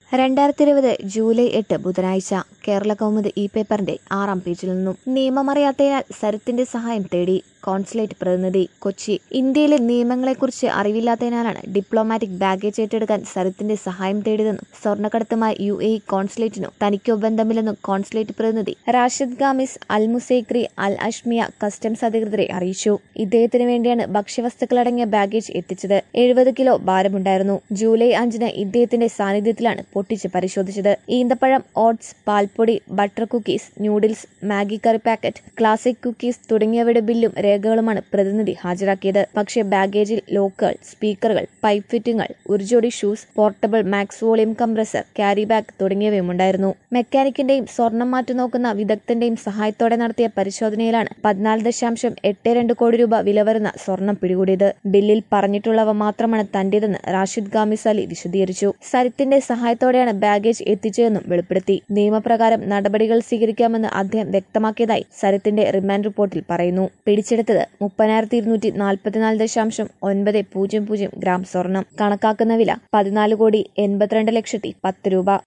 രണ്ടായിരത്തി ഇരുപത് ജൂലൈ എട്ട് ബുധനാഴ്ച കേരള കൗമുദി ഇ പേപ്പറിന്റെ ആറാം പേജിൽ നിന്നും നിയമമറിയാത്തതിനാൽ സരിത്തിന്റെ സഹായം തേടി കോൺസുലേറ്റ് പ്രതിനിധി കൊച്ചി ഇന്ത്യയിലെ നിയമങ്ങളെക്കുറിച്ച് അറിവില്ലാത്തതിനാലാണ് ഡിപ്ലോമാറ്റിക് ബാഗേജ് ഏറ്റെടുക്കാൻ സരിത്തിന്റെ സഹായം തേടിയതെന്നും സ്വർണ്ണക്കടത്തുമായി യു എ ഇ കോൺസുലേറ്റിനോ തനിക്കോ ബന്ധമില്ലെന്നും കോൺസുലേറ്റ് പ്രതിനിധി Rashid Khamis Al Musaikri Al Ashmiya customs അധികൃതരെ അറിയിച്ചു ഇദ്ദേഹത്തിന് വേണ്ടിയാണ് ഭക്ഷ്യവസ്തുക്കളടങ്ങിയ ബാഗേജ് എത്തിച്ചത് എഴുപത് കിലോ ഭാരമുണ്ടായിരുന്നു ജൂലൈ അഞ്ചിന് ഇദ്ദേഹത്തിന്റെ സാന്നിധ്യത്തിലാണ് പൊട്ടിച്ച് പരിശോധിച്ചത് ഈന്തപ്പഴം ഓട്സ് പാൽപ്പൊടി butter cookies noodles Maggi curry packet classic cookies തുടങ്ങിയവയുടെ ബില്ലും രേഖകളുമാണ് പ്രതിനിധി ഹാജരാക്കിയത് പക്ഷേ ബാഗേജിൽ ലോക്കുകൾ സ്പീക്കറുകൾ പൈപ്പ് ഫിറ്റിംഗുകൾ ഒരു ജോഡി shoes portable max volume compressor carry bag തുടങ്ങിയവയും ഉണ്ടായിരുന്നു മെക്കാനിക്കിന്റെയും സ്വർണം മാറ്റി നോക്കുന്ന വിദഗ്ധന്റെയും സഹായത്തോടെ നടത്തിയ പരിശോധനയിലാണ് പതിനാല് ദശാംശം എട്ട് രണ്ട് കോടി രൂപ വില വരുന്ന സ്വർണം പിടികൂടിയത് ബില്ലിൽ പറഞ്ഞിട്ടുള്ളവ മാത്രമാണ് തന്റേതെന്ന് റാഷിദ് ഗാമിസ് അലി വിശദീകരിച്ചു സരിത്തിന്റെ സഹായത്തോടെയാണ് ബാഗേജ് എത്തിച്ചതെന്നും വെളിപ്പെടുത്തി നിയമപ്രകാരം നടപടികൾ സ്വീകരിക്കാമെന്ന് അദ്ദേഹം വ്യക്തമാക്കിയതായി സരിത്തിന്റെ റിമാൻഡ് റിപ്പോർട്ടിൽ പറയുന്നു പിടിച്ചെടുത്തത് മുപ്പതിനായിരത്തി ഇരുന്നൂറ്റി നാൽപ്പത്തിനാല് ദശാംശം ഒൻപത് പൂജ്യം പൂജ്യം ഗ്രാം സ്വർണം കണക്കാക്കുന്ന വില പതിനാല് കോടി എൺപത്തിരണ്ട് ലക്ഷത്തി പത്ത് രൂപ